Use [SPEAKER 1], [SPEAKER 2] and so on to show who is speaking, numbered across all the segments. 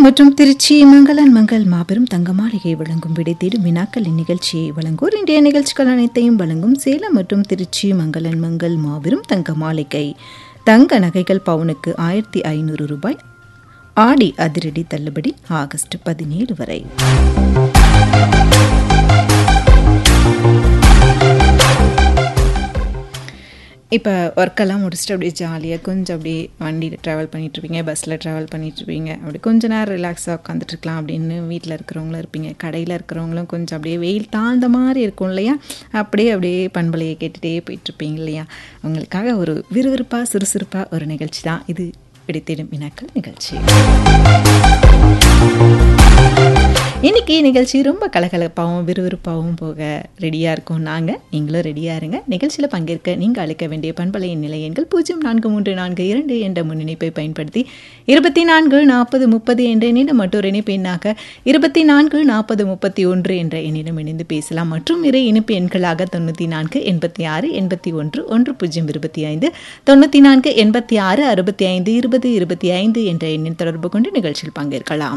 [SPEAKER 1] மற்றும் திருச்சி மங்களன் மங்கள் மாபெரும் தங்க மாளிகை வழங்கும் விடை தேடும் வினாக்களின் நிகழ்ச்சியை வழங்குவோர் இன்றைய நிகழ்ச்சிகள் அனைத்தையும் வழங்கும் சேலம் மற்றும் திருச்சி மங்களன் மங்கள் மாபெரும் தங்க மாளிகை தங்க நகைகள் பவுனுக்கு ஆயிரத்தி ஐநூறு ரூபாய் ஆடி அதிரடி தள்ளுபடி ஆகஸ்ட் பதினேழு வரை இப்போ ஒர்க்கெல்லாம் முடிச்சுட்டு அப்படியே ஜாலியாக கொஞ்சம் அப்படியே வண்டியில் ட்ராவல் பண்ணிகிட்ருப்பீங்க பஸ்ஸில் ட்ராவல் பண்ணிகிட்ருப்பீங்க அப்படி கொஞ்ச நேரம் ரிலாக்ஸாக உட்காந்துட்ருக்கலாம் அப்படின்னு வீட்டில் இருக்கிறவங்களும் இருப்பீங்க கடையில் இருக்கிறவங்களும் கொஞ்சம் அப்படியே வெயில் தாழ்ந்த மாதிரி இருக்கும் இல்லையா அப்படியே அப்படியே பண்பலையை கேட்டுகிட்டே போயிட்டுருப்பீங்க இல்லையா அவங்களுக்காக ஒரு விறுவிறுப்பாக சுறுசுறுப்பாக ஒரு நிகழ்ச்சி தான் இது விடைத்தேடும் வினாக்கள் நிகழ்ச்சி இன்னைக்கு நிகழ்ச்சி ரொம்ப கலகலப்பாகவும் விறுவிறுப்பாகவும் போக ரெடியாக இருக்கோம் நாங்கள் நீங்களும் ரெடியாக இருங்க நிகழ்ச்சியில் பங்கேற்க நீங்கள் அழைக்க வேண்டிய பண்பலையின் நிலை எண்கள் பூஜ்ஜியம் நான்கு மூன்று நான்கு இரண்டு என்ற முன்னிணைப்பை பயன்படுத்தி இருபத்தி நான்கு நாற்பது முப்பது என்ற எண்ணிடம் மற்றொரு இணைப்பு எண்ணாக இருபத்தி நான்கு நாற்பது முப்பத்தி ஒன்று என்ற எண்ணிடம் இணைந்து பேசலாம் மற்றும் இரு இணைப்பு எண்களாக தொண்ணூற்றி நான்கு எண்பத்தி ஆறு எண்பத்தி ஒன்று ஒன்று பூஜ்ஜியம் இருபத்தி ஐந்து தொண்ணூற்றி நான்கு எண்பத்தி ஆறு அறுபத்தி ஐந்து இருபது இருபத்தி ஐந்து என்ற எண்ணில் தொடர்பு கொண்டு நிகழ்ச்சியில் பங்கேற்கலாம்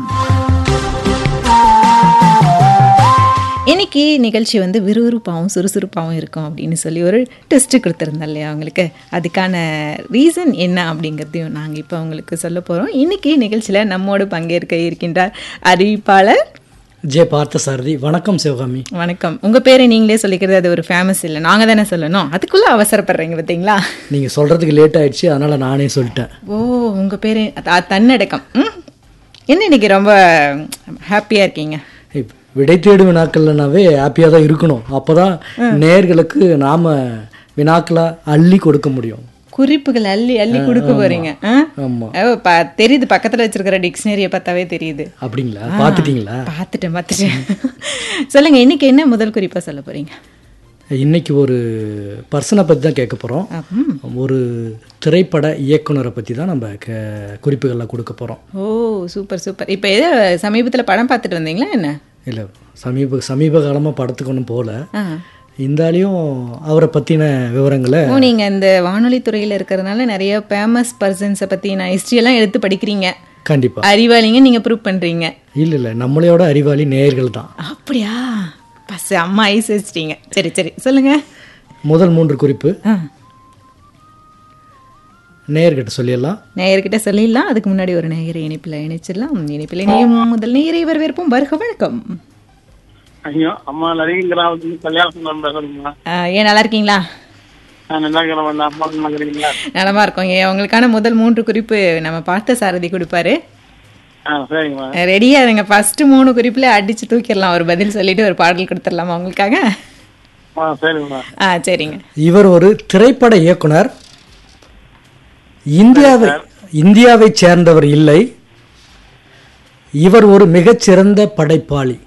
[SPEAKER 1] இன்னைக்கு நிகழ்ச்சி வந்து விறுவிறுப்பாகவும் சுறுசுறுப்பாகவும் இருக்கும் அப்படின்னு சொல்லி ஒரு டெஸ்ட் கொடுத்துருந்தேன் இல்லையா அவங்களுக்கு அதுக்கான ரீசன் என்ன அப்படிங்கிறதையும் நாங்கள் இப்போ உங்களுக்கு சொல்ல போகிறோம் இன்னைக்கு நிகழ்ச்சியில் நம்மோடு பங்கேற்க இருக்கின்றார் அறிவிப்பாளர்
[SPEAKER 2] ஜே பார்த்தசாரதி வணக்கம் சிவகாமி
[SPEAKER 1] வணக்கம் உங்கள் பேரை நீங்களே சொல்லிக்கிறது அது ஒரு ஃபேமஸ் இல்லை நாங்கள் தானே சொல்லணும் அதுக்குள்ளே அவசரப்படுறீங்க பார்த்தீங்களா
[SPEAKER 2] நீங்கள் சொல்கிறதுக்கு லேட் ஆயிடுச்சு அதனால் நானே சொல்லிட்டேன்
[SPEAKER 1] ஓ உங்கள் பேர் தன்னடக்கம் ம் என்ன இன்னைக்கு ரொம்ப ஹாப்பியாக இருக்கீங்க
[SPEAKER 2] இப்ப விடை தேடு வினாக்கள்னாவே ஹாப்பியாக தான் இருக்கணும் அப்போ தான் நேர்களுக்கு நாம் வினாக்களை அள்ளி கொடுக்க முடியும்
[SPEAKER 1] குறிப்புகள் அள்ளி அள்ளி கொடுக்க போறீங்க ஆ?
[SPEAKER 2] ஆமாம்
[SPEAKER 1] ஓ, ப- தெரியுது பக்கத்துல வச்சிருக்கிற டிக்ஷனரியை பார்த்தாவே தெரியுது
[SPEAKER 2] அப்படிங்களா பார்த்துட்டீங்களா
[SPEAKER 1] பார்த்துட்டேன் பார்த்துட்டேன் சொல்லுங்க இன்னைக்கு என்ன முதல் குறிப்பா சொல்ல போறீங்க
[SPEAKER 2] இன்னைக்கு ஒரு பர்சனை பற்றி தான் கேட்க போகிறோம்
[SPEAKER 1] ம்.
[SPEAKER 2] ஒரு திரைப்பட இயக்குனரை பற்றி தான் நம்ம க குறிப்புகளில் கொடுக்க போகிறோம்
[SPEAKER 1] ஓ சூப்பர் சூப்பர் இப்போ ஏதோ சமீபத்துல படம் பார்த்துட்டு வந்தீங்களா என்ன
[SPEAKER 2] இல்லை சமீப சமீப காலமாக படத்துக்கு ஒன்றும் போகல
[SPEAKER 1] ஆ.
[SPEAKER 2] இருந்தாலையும் அவரை பற்றின விவரங்களை
[SPEAKER 1] ஓ நீங்க இந்த வானொலி துறையில இருக்கிறதுனால நிறைய ஃபேமஸ் பர்சன்ஸை பத்தி நான் ஹிஸ்ட்ரி எல்லாம் எடுத்து படிக்கிறீங்க
[SPEAKER 2] கண்டிப்பாக
[SPEAKER 1] அறிவாளிங்க நீங்க ப்ரூவ் பண்றீங்க
[SPEAKER 2] இல்லை இல்லை நம்மளையோட அறிவாளி நேயர்கள் தான்
[SPEAKER 1] அப்படியா பஸ் அம்மா ஐஸ் வச்சிட்டீங்க சரி சரி சொல்லுங்க
[SPEAKER 2] முதல் மூன்று குறிப்பு
[SPEAKER 1] ஆ
[SPEAKER 2] நேயர்கிட்ட சொல்லிடலாம்
[SPEAKER 1] நேயர்கிட்ட சொல்லிடலாம் அதுக்கு முன்னாடி ஒரு நேயரை இணைப்பில் இணைச்சிடலாம் இணைப்பில் இணையும் முதல் நேயரை வரவேற்போம் வருக வணக்கம்
[SPEAKER 3] ஐயோ அம்மா நிறைய கிராமத்துக்கு கல்யாணம் பேசுறீங்களா
[SPEAKER 1] ஆஹ் ஏன் நல்லா இருக்கீங்களா
[SPEAKER 3] நான் நல்லா கிராமம் அம்மா நல்லா இருக்கிறீங்களா
[SPEAKER 1] நலமா இருக்கோம் ஏன் உங்களுக்கான முதல் மூன்று குறிப்பு நம்ம பார்த்த சாரதி கொடுப்பாரு
[SPEAKER 3] ஆ சரிங்கம்மா
[SPEAKER 1] ரெடியா இருங்க ஃபர்ஸ்ட் மூணு குறிப்புல அடிச்சு தூக்கிடலாம் ஒரு பதில் சொல்லிட்டு ஒரு பாடல் கொடுத்துடலாமா உங்களுக்காக
[SPEAKER 3] ஆ சரிங்கம்மா
[SPEAKER 1] ஆ சரிங்க
[SPEAKER 2] இவர் ஒரு திரைப்பட இயக்குனர் இந்தியாவை இந்தியாவைச் சேர்ந்தவர் இல்லை இவர் ஒரு மிகச்சிறந்த படைப்பாளி